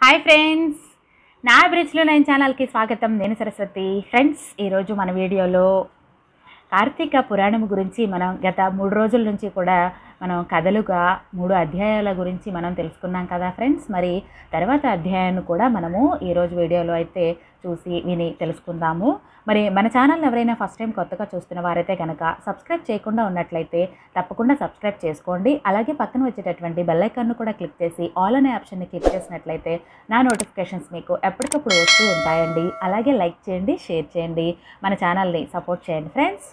hi friends నా బ్రిడ్జ్లో nine ఛానల్కి స్వాగతం నేను సరస్వతి ఫ్రెండ్స్ ఈరోజు మన వీడియోలో కార్తీక పురాణం గురించి మనం గత మూడు రోజుల నుంచి కూడా మనం కథలుగా మూడు అధ్యాయాల గురించి మనం తెలుసుకున్నాం కదా ఫ్రెండ్స్ మరి తర్వాత అధ్యాయాన్ని కూడా మనము ఈరోజు వీడియోలో అయితే చూసి విని తెలుసుకుందాము మరి మన ఛానల్ ఎవరైనా ఫస్ట్ టైం కొత్తగా చూస్తున్న వారైతే కనుక సబ్స్క్రైబ్ చేయకుండా ఉన్నట్లయితే తప్పకుండా సబ్స్క్రైబ్ చేసుకోండి అలాగే పక్కన వచ్చేటటువంటి బెల్ ఐకాన్ను కూడా క్లిక్ చేసి ఆల్ అనే ఆప్షన్ని క్లిక్ చేసినట్లయితే నా నోటిఫికేషన్స్ మీకు ఎప్పటికప్పుడు వస్తూ ఉంటాయండి అలాగే లైక్ చేయండి షేర్ చేయండి మన ఛానల్ని సపోర్ట్ చేయండి ఫ్రెండ్స్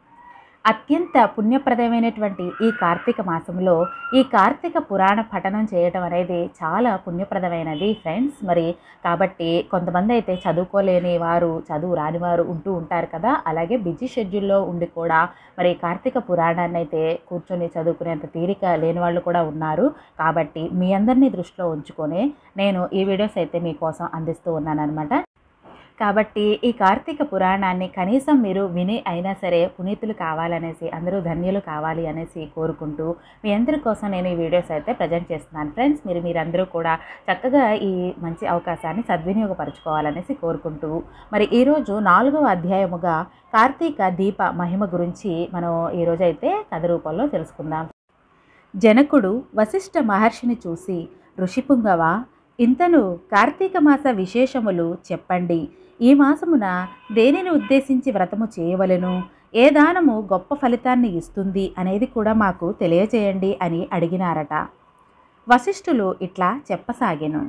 అత్యంత పుణ్యప్రదమైనటువంటి ఈ కార్తీక మాసంలో ఈ కార్తీక పురాణ పఠనం చేయటం అనేది చాలా పుణ్యప్రదమైనది ఫ్రెండ్స్ మరి కాబట్టి కొంతమంది అయితే చదువుకోలేని వారు చదువు రాని వారు ఉంటూ ఉంటారు కదా అలాగే బిజీ షెడ్యూల్లో ఉండి కూడా మరి కార్తీక పురాణాన్ని అయితే కూర్చొని చదువుకునేంత తీరిక లేని వాళ్ళు కూడా ఉన్నారు కాబట్టి మీ అందరినీ దృష్టిలో ఉంచుకొని నేను ఈ వీడియోస్ అయితే మీకోసం అందిస్తూ ఉన్నానన్నమాట కాబట్టి ఈ కార్తీక పురాణాన్ని కనీసం మీరు విని అయినా సరే పునీతులు కావాలనేసి అందరూ ధన్యులు కావాలి అనేసి కోరుకుంటూ మీ అందరి కోసం నేను ఈ వీడియోస్ అయితే ప్రజెంట్ చేస్తున్నాను ఫ్రెండ్స్ మీరు మీరందరూ కూడా చక్కగా ఈ మంచి అవకాశాన్ని సద్వినియోగపరచుకోవాలనేసి కోరుకుంటూ మరి ఈరోజు నాలుగవ అధ్యాయముగా కార్తీక దీప మహిమ గురించి మనం ఈరోజు అయితే కథ రూపంలో తెలుసుకుందాం జనకుడు వశిష్ఠ మహర్షిని చూసి ఋషిపుంగవ ఇంతను కార్తీక మాస విశేషములు చెప్పండి ఈ మాసమున దేనిని ఉద్దేశించి వ్రతము చేయవలెను ఏ దానము గొప్ప ఫలితాన్ని ఇస్తుంది అనేది కూడా మాకు తెలియజేయండి అని అడిగినారట వశిష్ఠులు ఇట్లా చెప్పసాగెను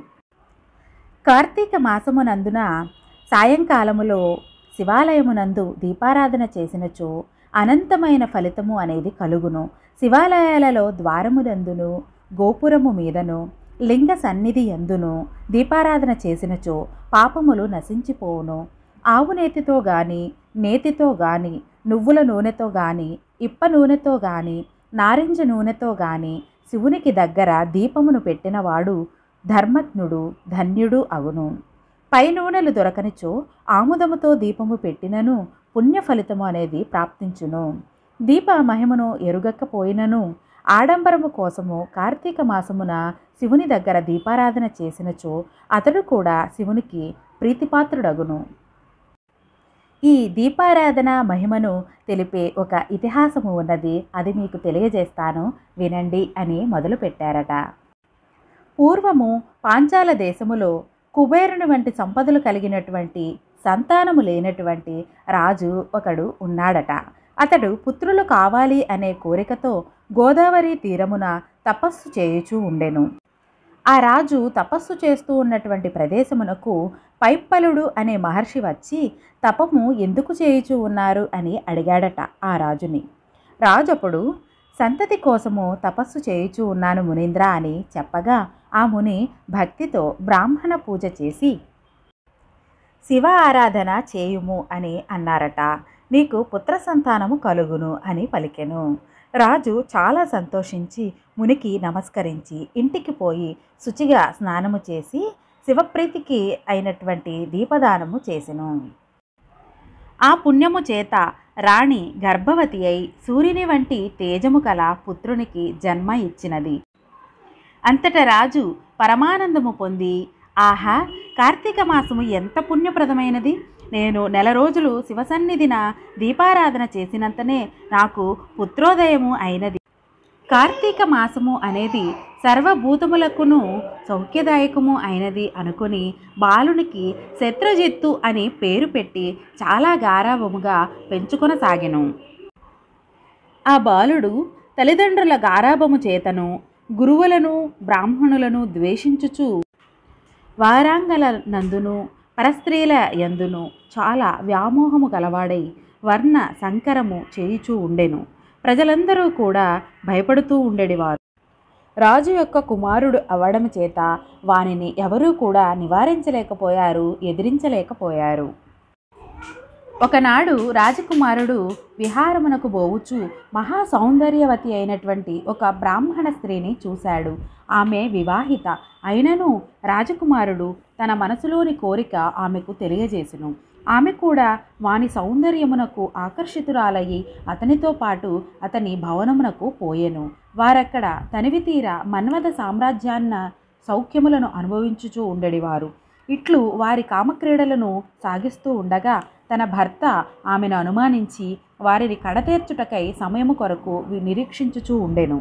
కార్తీక మాసమునందున సాయంకాలములో శివాలయమునందు దీపారాధన చేసినచో అనంతమైన ఫలితము అనేది కలుగును శివాలయాలలో ద్వారమునందును గోపురము మీదను లింగ సన్నిధి ఎందును దీపారాధన చేసినచో పాపములు నశించిపోవును ఆవు నేతితో గాని నేతితో గాని నువ్వుల నూనెతో గాని ఇప్ప నూనెతో గాని నారింజ నూనెతో గాని శివునికి దగ్గర దీపమును పెట్టినవాడు ధర్మజ్ఞుడు ధన్యుడు అగును పై నూనెలు దొరకనిచో ఆముదముతో దీపము పెట్టినను పుణ్య ఫలితము అనేది ప్రాప్తించును దీప మహిమను ఎరుగకపోయినను ఆడంబరము కోసము కార్తీక మాసమున శివుని దగ్గర దీపారాధన చేసినచో అతడు కూడా శివునికి ప్రీతిపాత్రుడగును ఈ దీపారాధన మహిమను తెలిపే ఒక ఇతిహాసము ఉన్నది అది మీకు తెలియజేస్తాను వినండి అని మొదలుపెట్టారట పూర్వము పాంచాల దేశములో కుబేరుని వంటి సంపదలు కలిగినటువంటి సంతానము లేనటువంటి రాజు ఒకడు ఉన్నాడట అతడు పుత్రులు కావాలి అనే కోరికతో గోదావరి తీరమున తపస్సు చేయుచూ ఉండెను ఆ రాజు తపస్సు చేస్తూ ఉన్నటువంటి ప్రదేశమునకు పైప్పలుడు అనే మహర్షి వచ్చి తపము ఎందుకు చేయుచూ ఉన్నారు అని అడిగాడట ఆ రాజుని రాజు అప్పుడు సంతతి కోసము తపస్సు చేయుచూ ఉన్నాను మునీంద్ర అని చెప్పగా ఆ ముని భక్తితో బ్రాహ్మణ పూజ చేసి శివ ఆరాధన చేయుము అని అన్నారట నీకు పుత్ర సంతానము కలుగును అని పలికెను రాజు చాలా సంతోషించి మునికి నమస్కరించి ఇంటికి పోయి శుచిగా స్నానము చేసి శివప్రీతికి అయినటువంటి దీపదానము చేసెను ఆ పుణ్యము చేత రాణి గర్భవతి అయి సూర్యుని వంటి తేజము కల పుత్రునికి జన్మ ఇచ్చినది అంతట రాజు పరమానందము పొంది ఆహా కార్తీక మాసము ఎంత పుణ్యప్రదమైనది నేను నెల రోజులు శివసన్నిధిన దీపారాధన చేసినంతనే నాకు పుత్రోదయము అయినది కార్తీక మాసము అనేది సర్వభూతములకును సౌఖ్యదాయకము అయినది అనుకుని బాలునికి శత్రుజిత్తు అని పేరు పెట్టి చాలా గారావముగా పెంచుకొనసాగెను ఆ బాలుడు తల్లిదండ్రుల గారాభము చేతను గురువులను బ్రాహ్మణులను ద్వేషించుచు వారాంగల నందును పరస్త్రీల యందును చాలా వ్యామోహము గలవాడై వర్ణ సంకరము చేయుచూ ఉండెను ప్రజలందరూ కూడా భయపడుతూ ఉండేవారు రాజు యొక్క కుమారుడు అవడం చేత వానిని ఎవరూ కూడా నివారించలేకపోయారు ఎదిరించలేకపోయారు ఒకనాడు రాజకుమారుడు విహారమునకు బోవుచు మహా సౌందర్యవతి అయినటువంటి ఒక బ్రాహ్మణ స్త్రీని చూశాడు ఆమె వివాహిత అయినను రాజకుమారుడు తన మనసులోని కోరిక ఆమెకు తెలియజేసెను ఆమె కూడా వాని సౌందర్యమునకు ఆకర్షితురాలయ్యి అతనితో పాటు అతని భవనమునకు పోయెను వారక్కడ తనివి తీర మన్మథ సామ్రాజ్యాన్న సౌఖ్యములను అనుభవించుచూ ఉండేవారు ఇట్లు వారి కామక్రీడలను సాగిస్తూ ఉండగా తన భర్త ఆమెను అనుమానించి వారిని కడతేర్చుటకై సమయము కొరకు వి- నిరీక్షించుచూ ఉండెను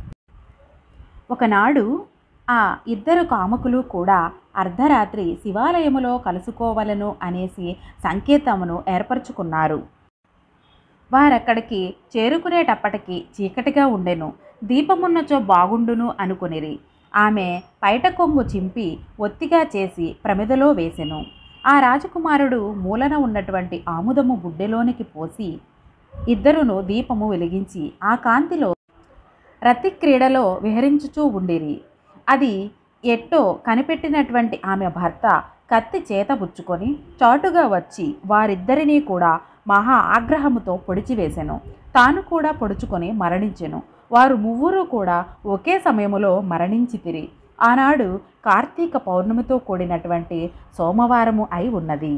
ఒకనాడు ఆ ఇద్దరు కామకులు కూడా అర్ధరాత్రి శివాలయములో కలుసుకోవలను అనేసి సంకేతమును ఏర్పరచుకున్నారు వారక్కడికి చేరుకునేటప్పటికి చీకటిగా ఉండెను దీపమున్నచో బాగుండును అనుకునిరి ఆమె పైట కొంగు చింపి ఒత్తిగా చేసి ప్రమిదలో వేసెను ఆ రాజకుమారుడు మూలన ఉన్నటువంటి ఆముదము బుడ్డెలోనికి పోసి ఇద్దరును దీపము వెలిగించి ఆ కాంతిలో రతి క్రీడలో విహరించుచూ ఉండిరి అది ఎట్టో కనిపెట్టినటువంటి ఆమె భర్త కత్తి చేత పుచ్చుకొని చాటుగా వచ్చి వారిద్దరినీ కూడా మహా ఆగ్రహముతో పొడిచివేసెను తాను కూడా పొడుచుకొని మరణించెను వారు ముగ్గురు కూడా ఒకే సమయములో మరణించితిరి ఆనాడు కార్తీక పౌర్ణమితో కూడినటువంటి సోమవారము అయి ఉన్నది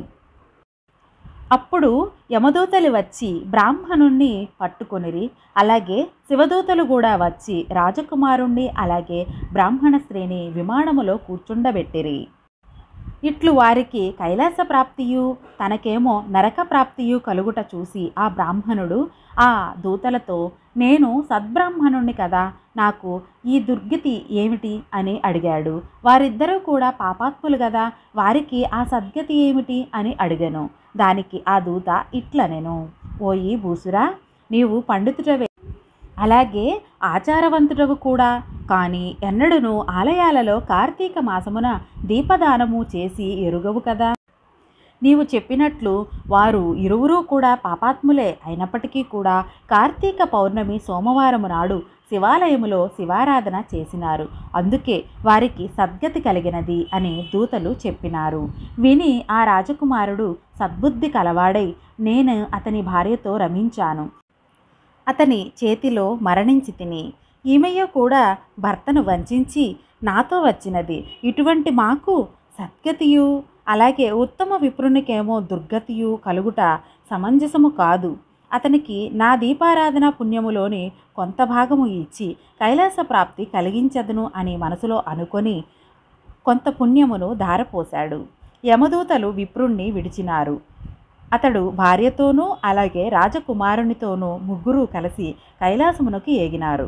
అప్పుడు యమదూతలు వచ్చి బ్రాహ్మణుణ్ణి పట్టుకొనిరి అలాగే శివదూతలు కూడా వచ్చి రాజకుమారుణ్ణి అలాగే బ్రాహ్మణ స్త్రీని విమానములో కూర్చుండబెట్టిరి ఇట్లు వారికి కైలాస ప్రాప్తియు తనకేమో నరక ప్రాప్తియు కలుగుట చూసి ఆ బ్రాహ్మణుడు ఆ దూతలతో నేను సద్బ్రాహ్మణుణ్ణి కదా నాకు ఈ దుర్గతి ఏమిటి అని అడిగాడు వారిద్దరూ కూడా పాపాత్ములు కదా వారికి ఆ సద్గతి ఏమిటి అని అడిగాను దానికి ఆ దూత ఇట్లనెను ఓయి భూసురా నీవు పండితుడవే అలాగే ఆచారవంతుడవు కూడా కానీ ఎన్నడూను ఆలయాలలో కార్తీక మాసమున దీపదానము చేసి ఎరుగవు కదా నీవు చెప్పినట్లు వారు ఇరువురూ కూడా పాపాత్ములే అయినప్పటికీ కూడా కార్తీక పౌర్ణమి సోమవారము నాడు శివాలయములో శివారాధన చేసినారు అందుకే వారికి సద్గతి కలిగినది అని దూతలు చెప్పినారు విని ఆ రాజకుమారుడు సద్బుద్ధి కలవాడై నేను అతని భార్యతో రమించాను అతని చేతిలో మరణించి తిని ఈమెయో కూడా భర్తను వంచించి నాతో వచ్చినది ఇటువంటి మాకు సద్గతియు అలాగే ఉత్తమ విప్రునికేమో దుర్గతియు కలుగుట సమంజసము కాదు అతనికి నా దీపారాధన పుణ్యములోని కొంత భాగము ఇచ్చి కైలాస ప్రాప్తి కలిగించదును అని మనసులో అనుకొని కొంత పుణ్యమును ధారపోశాడు యమదూతలు విప్రుణ్ణి విడిచినారు అతడు భార్యతోనూ అలాగే రాజకుమారునితోనూ ముగ్గురు కలిసి కైలాసమునకు ఏగినారు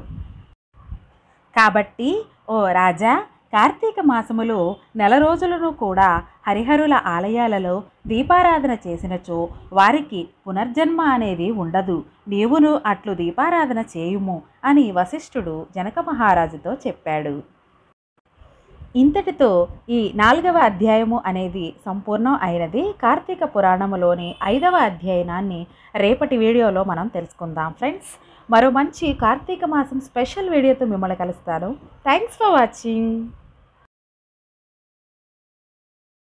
కాబట్టి ఓ రాజా కార్తీక మాసములో నెల రోజులను కూడా హరిహరుల ఆలయాలలో దీపారాధన చేసినచో వారికి పునర్జన్మ అనేది ఉండదు నీవును అట్లు దీపారాధన చేయుము అని వశిష్ఠుడు జనక మహారాజుతో చెప్పాడు ఇంతటితో ఈ నాలుగవ అధ్యాయము అనేది సంపూర్ణం అయినది కార్తీక పురాణములోని ఐదవ అధ్యయనాన్ని రేపటి వీడియోలో మనం తెలుసుకుందాం ఫ్రెండ్స్ మరో మంచి కార్తీక మాసం స్పెషల్ వీడియోతో మిమ్మల్ని కలుస్తాను థ్యాంక్స్ ఫర్ వాచింగ్